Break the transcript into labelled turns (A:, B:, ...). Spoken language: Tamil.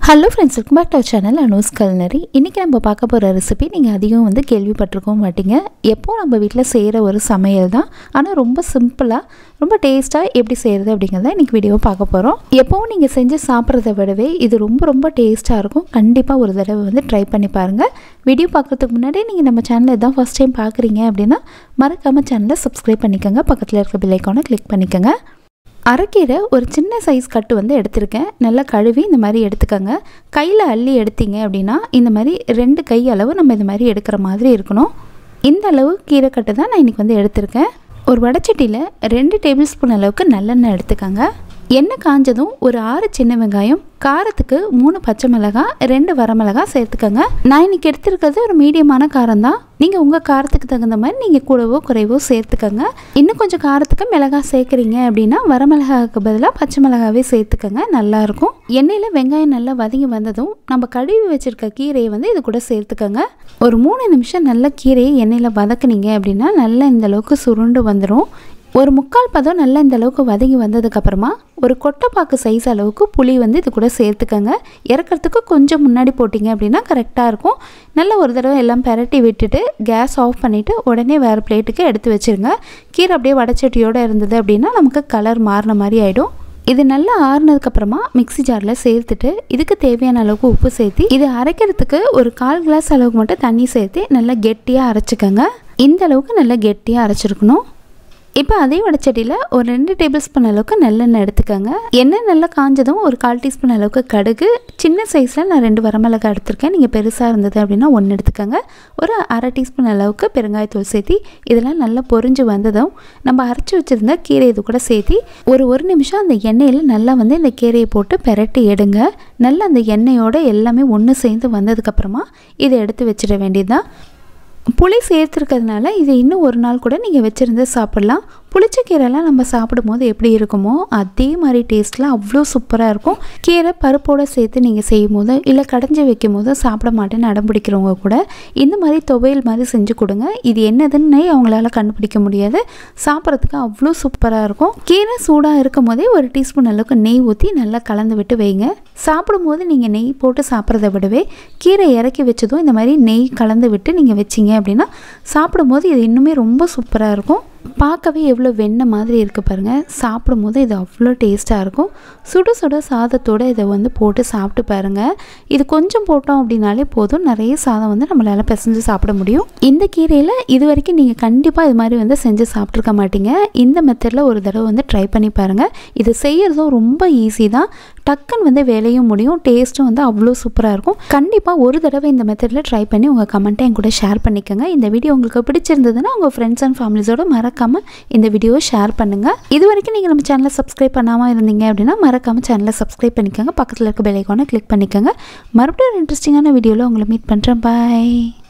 A: hello friends welcome back to channel Anu's culinary இன்றைக்கி நம்ம பார்க்க போகிற ரெசிபி நீங்கள் அதிகம் வந்து கேள்விப்பட்டிருக்கவும் மாட்டீங்க எப்போ நம்ம வீட்டில் செய்கிற ஒரு சமையல் தான் ஆனால் ரொம்ப சிம்பிளாக ரொம்ப டேஸ்ட்டாக எப்படி செய்கிறது அப்படிங்கிறத இன்றைக்கி வீடியோ பார்க்க போகிறோம் எப்போவும் நீங்கள் செஞ்சு சாப்பிட்றத விடவே இது ரொம்ப ரொம்ப டேஸ்ட்டாக இருக்கும் கண்டிப்பாக ஒரு தடவை வந்து ட்ரை பண்ணி பாருங்கள் வீடியோ பார்க்குறதுக்கு முன்னாடி நீங்கள் நம்ம சேனலை இதான் ஃபஸ்ட் டைம் பார்க்குறீங்க அப்படின்னா மறக்காமல் சேனலை சப்ஸ்கிரைப் பண்ணிக்கோங்க பக்கத்தில் இருக்க பில்லைக்கான கிளிக் பண்ணிக்கோங்க அரைக்கீரை ஒரு சின்ன சைஸ் கட்டு வந்து எடுத்திருக்கேன் நல்லா கழுவி இந்த மாதிரி எடுத்துக்கோங்க கையில் அள்ளி எடுத்தீங்க அப்படின்னா இந்த மாதிரி ரெண்டு கை அளவு நம்ம இந்த மாதிரி எடுக்கிற மாதிரி இருக்கணும் இந்த அளவு கீரை கட்டு தான் நான் இன்றைக்கி வந்து எடுத்திருக்கேன் ஒரு வடச்சட்டியில் ரெண்டு டேபிள் ஸ்பூன் அளவுக்கு நல்லெண்ணெய் எடுத்துக்கோங்க எண்ணெய் காஞ்சதும் ஒரு ஆறு சின்ன வெங்காயம் காரத்துக்கு மூணு பச்சை மிளகாய் ரெண்டு வரமிளகாய் சேர்த்துக்கோங்க நான் இன்றைக்கி எடுத்துருக்கிறது ஒரு மீடியமான காரம் தான் நீங்கள் உங்கள் காரத்துக்கு தகுந்த மாதிரி நீங்கள் கூடவோ குறைவோ சேர்த்துக்கோங்க இன்னும் கொஞ்சம் காரத்துக்கு மிளகாய் சேர்க்குறீங்க அப்படின்னா வரமிளகாய்க்கு பதிலாக பச்சை மிளகாவே சேர்த்துக்கோங்க நல்லாயிருக்கும் எண்ணெயில் வெங்காயம் நல்லா வதங்கி வந்ததும் நம்ம கழுவி வச்சுருக்க கீரையை வந்து இது கூட சேர்த்துக்கோங்க ஒரு மூணு நிமிஷம் நல்ல கீரையை எண்ணெயில் வதக்குனீங்க அப்படின்னா நல்லா இந்த அளவுக்கு சுருண்டு வந்துடும் ஒரு முக்கால் பதம் நல்லா இந்த அளவுக்கு வதங்கி வந்ததுக்கப்புறமா ஒரு கொட்டைப்பாக்கு சைஸ் அளவுக்கு புளி வந்து இது கூட சேர்த்துக்கோங்க இறக்கிறதுக்கு கொஞ்சம் முன்னாடி போட்டிங்க அப்படின்னா கரெக்டாக இருக்கும் நல்லா ஒரு தடவை எல்லாம் பெரட்டி விட்டுட்டு கேஸ் ஆஃப் பண்ணிவிட்டு உடனே வேறு பிளேட்டுக்கு எடுத்து வச்சுருங்க கீரை அப்படியே வடச்சட்டியோடு இருந்தது அப்படின்னா நமக்கு கலர் மாறின மாதிரி ஆகிடும் இது நல்லா ஆறுனதுக்கப்புறமா மிக்சி ஜாரில் சேர்த்துட்டு இதுக்கு தேவையான அளவுக்கு உப்பு சேர்த்து இது அரைக்கிறதுக்கு ஒரு கால் கிளாஸ் அளவுக்கு மட்டும் தண்ணி சேர்த்து நல்லா கெட்டியாக அரைச்சிக்கோங்க இந்த அளவுக்கு நல்லா கெட்டியாக அரைச்சிருக்கணும் இப்போ அதே வடச்சட்டியில் ஒரு ரெண்டு டேபிள் ஸ்பூன் அளவுக்கு நல்லெண்ணெய் எடுத்துக்கோங்க எண்ணெய் நல்லா காஞ்சதும் ஒரு கால் டீஸ்பூன் அளவுக்கு கடுகு சின்ன சைஸில் நான் ரெண்டு வரமிளகாய் எடுத்திருக்கேன் நீங்கள் பெருசாக இருந்தது அப்படின்னா ஒன்று எடுத்துக்கோங்க ஒரு அரை டீஸ்பூன் அளவுக்கு பெருங்காயத்தூள் சேர்த்தி இதெல்லாம் நல்லா பொரிஞ்சு வந்ததும் நம்ம அரைச்சி வச்சுருந்த கீரை இது கூட சேர்த்தி ஒரு ஒரு நிமிஷம் அந்த எண்ணெயில் நல்லா வந்து இந்த கீரையை போட்டு பெரட்டி எடுங்க நல்லா அந்த எண்ணெயோட எல்லாமே ஒன்று சேர்ந்து வந்ததுக்கப்புறமா இதை எடுத்து வச்சிட வேண்டியதுதான் புளி சேர்த்துருக்கிறதுனால இதை இன்னும் ஒரு நாள் கூட நீங்கள் வச்சுருந்து சாப்பிட்லாம் புளிச்ச கீரைலாம் நம்ம சாப்பிடும்போது எப்படி இருக்குமோ அதே மாதிரி டேஸ்ட்டில் அவ்வளோ சூப்பராக இருக்கும் கீரை பருப்போடு சேர்த்து நீங்கள் செய்யும் போது இல்லை கடைஞ்சி வைக்கும் போது சாப்பிட மாட்டேன்னு அடம் பிடிக்கிறவங்க கூட இந்த மாதிரி துவையல் மாதிரி செஞ்சு கொடுங்க இது என்னதுன்னே அவங்களால கண்டுபிடிக்க முடியாது சாப்பிட்றதுக்கு அவ்வளோ சூப்பராக இருக்கும் கீரை சூடாக இருக்கும் போதே ஒரு டீஸ்பூன் அளவுக்கு நெய் ஊற்றி நல்லா கலந்து விட்டு வைங்க சாப்பிடும்போது நீங்கள் நெய் போட்டு சாப்பிட்றத விடவே கீரை இறக்கி வச்சதும் இந்த மாதிரி நெய் கலந்து விட்டு நீங்கள் வச்சிங்க அப்படின்னா சாப்பிடும்போது இது இன்னுமே ரொம்ப சூப்பராக இருக்கும் பார்க்கவே எவ்வளோ வெண்ணெய் மாதிரி இருக்குது பாருங்கள் சாப்பிடும்போது இது அவ்வளோ டேஸ்ட்டாக இருக்கும் சுட சுட சாதத்தோடு இதை வந்து போட்டு சாப்பிட்டு பாருங்கள் இது கொஞ்சம் போட்டோம் அப்படின்னாலே போதும் நிறைய சாதம் வந்து நம்மளால் பிசைஞ்சு சாப்பிட முடியும் இந்த கீரையில் இது வரைக்கும் நீங்கள் கண்டிப்பாக இது மாதிரி வந்து செஞ்சு சாப்பிட்ருக்க மாட்டீங்க இந்த மெத்தடில் ஒரு தடவை வந்து ட்ரை பண்ணி பாருங்கள் இது செய்கிறதும் ரொம்ப ஈஸி தான் டக்குன்னு வந்து வேலையும் முடியும் டேஸ்ட்டும் வந்து அவ்வளோ சூப்பராக இருக்கும் கண்டிப்பாக ஒரு தடவை இந்த மெத்தடில் ட்ரை பண்ணி உங்கள் கமெண்ட்டை என் கூட ஷேர் பண்ணிக்கோங்க இந்த வீடியோ உங்களுக்கு பிடிச்சிருந்ததுன்னா உங்கள் ஃப்ரெண்ட்ஸ் அண்ட் ஃபேமிலிஸோட மறக்காமல் இந்த வீடியோவை ஷேர் பண்ணுங்கள் இது வரைக்கும் நீங்கள் நம்ம சேனலை சப்ஸ்கிரைப் பண்ணாமல் இருந்தீங்க அப்படின்னா மறக்காமல் சேனலை சப்ஸ்கிரைப் பண்ணிக்கோங்க பக்கத்தில் இருக்க பெல் ஐக்கானை கிளிக் பண்ணிக்கோங்க மறுபடியும் ஒரு இன்ட்ரெஸ்டிங்கான வீடியோவில் உங்களை மீட் பண்ணுறேன் பாய்